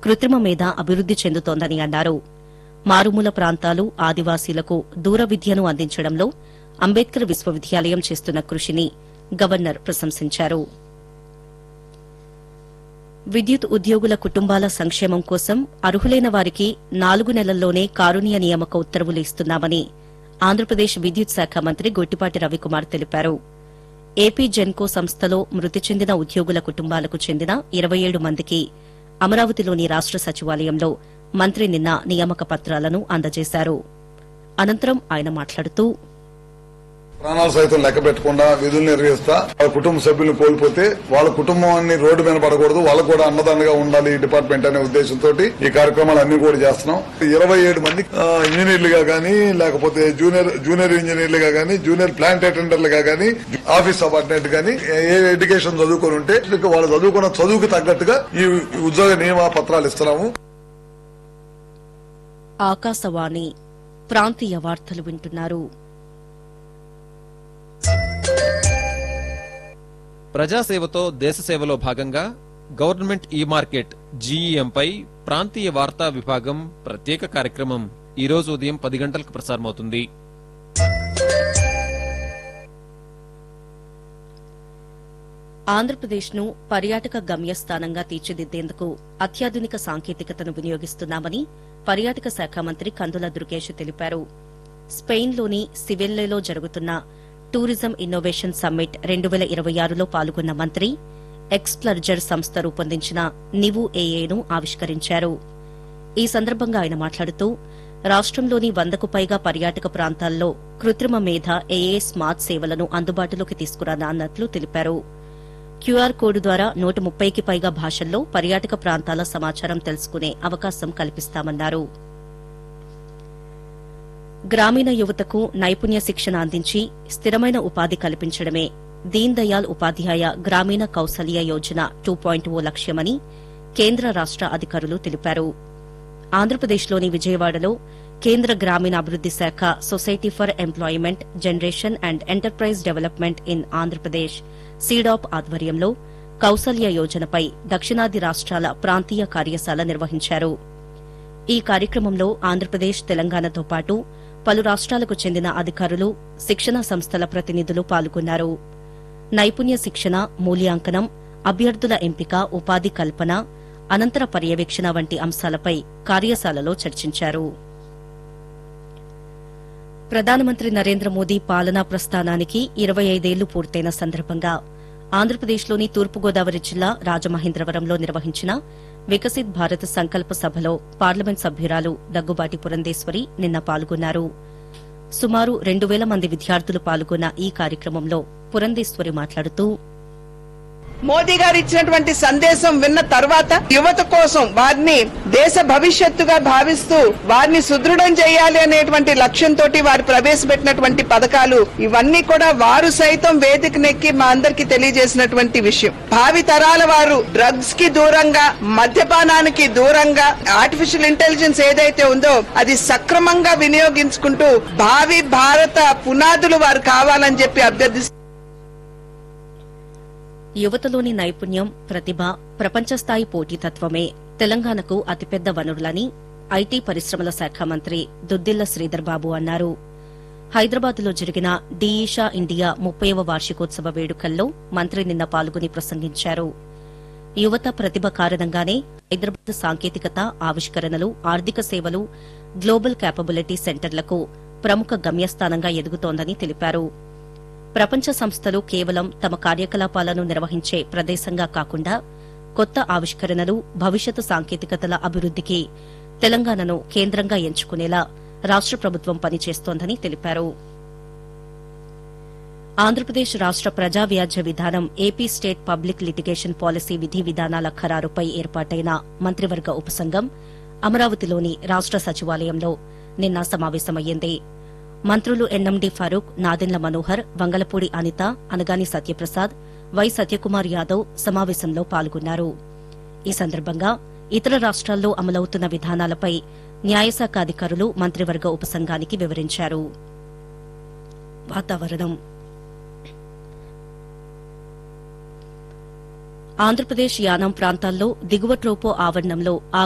కృత్రిమ మేధ అభివృద్ది చెందుతోందని అన్నారు మారుమూల ప్రాంతాలు ఆదివాసీలకు దూర విద్యను అందించడంలో అంబేద్కర్ విశ్వవిద్యాలయం చేస్తున్న కృషిని గవర్నర్ ప్రశంసించారు విద్యుత్ ఉద్యోగుల కుటుంబాల సంక్షేమం కోసం అర్హులైన వారికి నాలుగు నెలల్లోనే కారుణ్య నియామక ఉత్తర్వులు ఇస్తున్నామని ఆంధ్రప్రదేశ్ విద్యుత్ శాఖ మంత్రి గొట్టిపాటి రవికుమార్ తెలిపారు ఏపీ జెన్కో సంస్థలో మృతి చెందిన ఉద్యోగుల కుటుంబాలకు చెందిన ఇరవై ఏడు మందికి అమరావతిలోని రాష్ట సచివాలయంలో మంత్రి నిన్న నియామక పత్రాలను అందజేశారు అనంతరం ఆయన మాట్లాడుతూ ప్రాణాలు సైతం లెక్క పెట్టకుండా విధులు నిర్వహిస్తా వాళ్ళ కుటుంబ సభ్యులను కోల్పోతే వాళ్ళ కుటుంబాన్ని రోడ్డు మీద పడకూడదు వాళ్ళకు కూడా అన్నదండగా ఉండాలి ఈ డిపార్ట్మెంట్ అనే ఉద్దేశంతో ఈ కార్యక్రమాలు అన్ని కూడా చేస్తున్నాం ఇరవై ఏడు మంది ఆ, ఇంజనీర్లుగా గానీ లేకపోతే జూనియర్ జూనియర్ ఇంజనీర్లుగా గానీ జూనియర్ ప్లాంట్ అటెండర్లుగా గానీ ఆఫీస్ సబార్డినేట్ గానీ ఏ ఎడ్యుకేషన్ చదువుకొని ఉంటే వాళ్ళు చదువుకున్న చదువుకు తగ్గట్టుగా ఈ ఉద్యోగ నియమ పత్రాలు ఇస్తున్నాము ఆకాశవాణి ప్రాంతీయ వార్తలు వింటున్నారు ప్రజాసేవతో దేశసేవలో భాగంగా గవర్నమెంట్ ఈ మార్కెట్ జీఈఎంపై ప్రాంతీయ వార్తా విభాగం ప్రత్యేక కార్యక్రమం ఈ రోజు ఉదయం పది గంటలకు ప్రసారమవుతుంది ఆంధ్రప్రదేశ్ను పర్యాటక గమ్యస్థానంగా తీర్చిదిద్దేందుకు అత్యాధునిక సాంకేతికతను వినియోగిస్తున్నామని పర్యాటక శాఖ మంత్రి కందుల దుర్గేష్ తెలిపారు స్పెయిన్లోని సివెల్లేలో జరుగుతున్న టూరిజం ఇన్నోవేషన్ సమ్మిట్ రెండు వేల ఇరవై ఆరులో పాల్గొన్న మంత్రి ఎక్స్ప్లర్జర్ సంస్థ రూపొందించిన నివు ఏఏను ఆవిష్కరించారు ఈ సందర్భంగా ఆయన మాట్లాడుతూ రాష్టంలోని వందకు పైగా పర్యాటక ప్రాంతాల్లో కృత్రిమ మేధ ఏఏ స్మార్ట్ సేవలను అందుబాటులోకి తీసుకురానున్నట్లు తెలిపారు క్యూఆర్ కోడ్ ద్వారా నూట ముప్పైకి పైగా భాషల్లో పర్యాటక ప్రాంతాల సమాచారం తెలుసుకునే అవకాశం కల్పిస్తామన్నారు గ్రామీణ యువతకు నైపుణ్య శిక్షణ అందించి స్థిరమైన ఉపాధి కల్పించడమే Deen Dayal Upadhyaya Grameen Kaushalya Yojana two point O లక్ష్యమని కేంద్ర రాష్ట అధికారులు తెలిపారు ఆంధ్రప్రదేశ్లోని విజయవాడలో కేంద్ర గ్రామీణాభివృద్ది శాఖ society for employment generation and enterprise development in Andhra Pradesh SEEDAP ఆధ్వర్యంలో కౌసల్య యోజనపై దక్షిణాది రాష్ట్రాల ప్రాంతీయ కార్యశాల నిర్వహించారు ఈ కార్యక్రమంలో ఆంధ్రప్రదేశ్ తెలంగాణతో పాటు పలు రాష్ట్రాలకు చెందిన అధికారులు శిక్షణా సంస్థల ప్రతినిధులు పాల్గొన్నారు నైపుణ్య శిక్షణ మూల్యాంకనం అభ్యర్థుల ఎంపిక ఉపాధి కల్పన అనంతర పర్యవేక్షణ వంటి అంశాలపై కార్యశాలలో చర్చించారు ప్రధానమంత్రి నరేంద్ర మోదీ పాలనా ప్రస్థానానికి ఇరవై ఐదేళ్లు పూర్తయిన సందర్భంగా ఆంధ్రప్రదేశ్లోని తూర్పుగోదావరి జిల్లా రాజమహేంద్రవరంలో నిర్వహించిన వికసిత్ భారత్ సంకల్ప సభలో పార్లమెంట్ సభ్యురాలు దగ్గుబాటి పురంధేశ్వరి నిన్న పాల్గొన్నారు సుమారు రెండు వేల మంది విద్యార్థులు పాల్గొన్న ఈ కార్యక్రమంలో పురంధేశ్వరి మాట్లాడుతూ మోదీ గారు ఇచ్చినటువంటి సందేశం విన్న తర్వాత యువత కోసం వారిని దేశ భవిష్యత్తుగా భావిస్తూ వారిని సుదృఢం చేయాలి అనేటువంటి లక్ష్యంతో వారు ప్రవేశపెట్టినటువంటి పథకాలు ఇవన్నీ కూడా వారు సైతం వేదికనెక్కి మా అందరికి తెలియజేసినటువంటి విషయం భావి తరాల వారు డ్రగ్స్ కి దూరంగా మద్యపానానికి దూరంగా ఆర్టిఫిషియల్ ఇంటెలిజెన్స్ ఏదైతే ఉందో అది సక్రమంగా వినియోగించుకుంటూ భావి భారత పునాదులు వారు కావాలని చెప్పి అభ్యర్థిస్తున్నారు యువతలోని నైపుణ్యం ప్రతిభ ప్రపంచస్థాయి పోటీతత్వమే తెలంగాణకు అతిపెద్ద వనరులని ఐటీ పరిశ్రమల శాఖ మంత్రి దుద్దిల్ల శ్రీధర్ బాబు అన్నారు హైదరాబాద్లో జరిగిన డీఈషా ఇండియా ముప్పైవ వార్షికోత్సవ వేడుకల్లో మంత్రి నిన్న పాల్గొని ప్రసంగించారు యువత ప్రతిభ కారణంగానే హైదరాబాద్ సాంకేతికత ఆవిష్కరణలు ఆర్థిక సేవలు గ్లోబల్ క్యాపబిలిటీ సెంటర్లకు ప్రముఖ గమ్యస్థానంగా ఎదుగుతోందని తెలిపారు ప్రపంచ సంస్థలు కేవలం తమ కార్యకలాపాలను నిర్వహించే ప్రదేశంగా కాకుండా కొత్త ఆవిష్కరణలు భవిష్యత్తు సాంకేతికతల అభివృద్దికి తెలంగాణను కేంద్రంగా ఎంచుకునేలా రాష్ట ప్రభుత్వం పనిచేస్తోందని తెలిపారు ఆంధ్రప్రదేశ్ రాష్ట ప్రజా వ్యాజ్య విధానం AP state public litigation policy విధి విధానాల ఖరారుపై ఏర్పాటైన మంత్రివర్గ ఉపసంఘం అమరావతిలోని రాష్ట సచివాలయంలో నిన్న సమావేశమయ్యింది మంత్రులు ఎన్ఎండి ఫరూక్ నాదెండ్ల మనోహర్ వంగలపూడి అనిత అనగాని సత్యప్రసాద్ వై సత్యకుమార్ యాదవ్ సమావేశంలో పాల్గొన్నారు ఈ సందర్భంగా ఇతర రాష్ట్రాల్లో అమలవుతున్న విధానాలపై న్యాయశాఖ అధికారులు మంత్రివర్గ ఉపసంఘానికి వివరించారు వాతావరణం ఆంధ్రప్రదేశ్ యానాం ప్రాంతాల్లో దిగువ ట్రోపో ఆవరణంలో